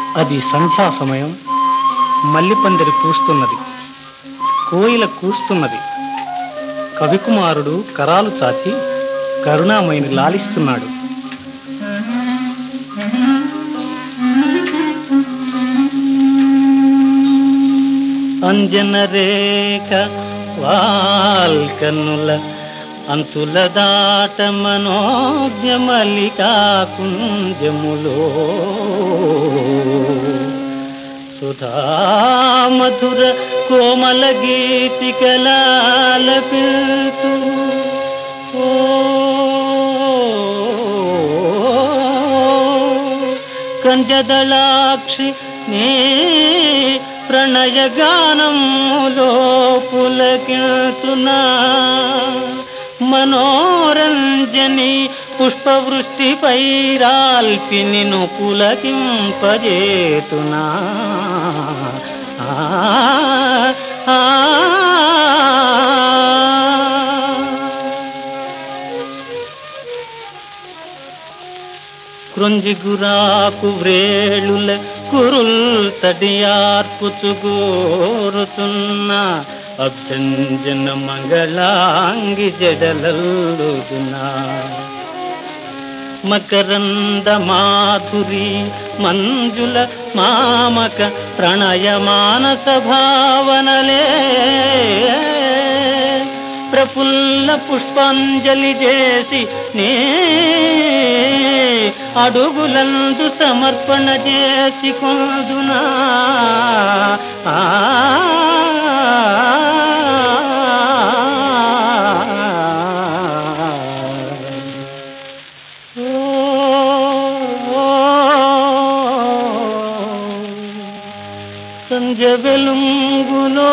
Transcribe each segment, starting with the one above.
అది సంధ్యా సమయం మల్లిపందిరి పూస్తున్నది కోయిల కూస్తున్నది కవికుమారుడు కరాలు చాచి కరుణామయిని లాలిస్తున్నాడు అంజన రేఖ వాల్కన్నుల అంతుల దాట మనోజ్ఞమలికా కుంజములో సుధామధుర కోమల గీతికలాలపిల్తూ ఓ కంజదళాక్షి నీ ప్రణయగానములో పులకిల్తున్నా మనోరంజని పుష్పవృష్టిపై రాల్పి నిన్ను పులకింపజేతునా ఆ, ఆ, కృంజిగురాకు వ్రేళుల కురుల్ తడియార్పుచుగోరుతున్న అభ్యంజన మంగళాంగి జడలల్లుదునా మకరంద మాధురి మంజుల మామక ప్రణయ మానస భావనలే ప్రఫుల్ల పుష్పాంజలి చేసి నే అడుగులందు సమర్పణ చేసి కొందునా ఆ సంజ వెలుంగులో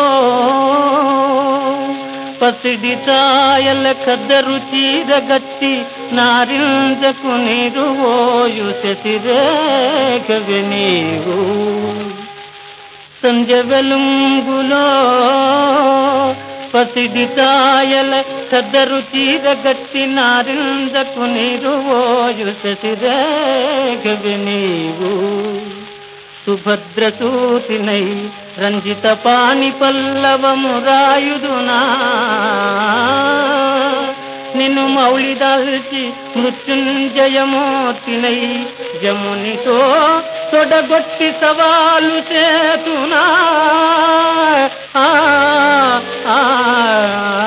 పసిడి ఛాయల కద్దరు చీరగట్టి నారింజకు నీరు ఓయు శశిరేఖవి నీవు సంజ వెలుంగులో పసిడి ఛాయల కద్దరు చీరగట్టి నారింజకు నీరు ఓయు శశిరేఖవి నీవు సుభద్రసూతినై రంజిత పాని పల్లవము రాయుదునా నిన్ను మౌళిదాల్చి మృత్యుంజయమూర్తినై జమునితో తొడగొట్టి సవాలు చేతునా ఆ, ఆ, ఆ.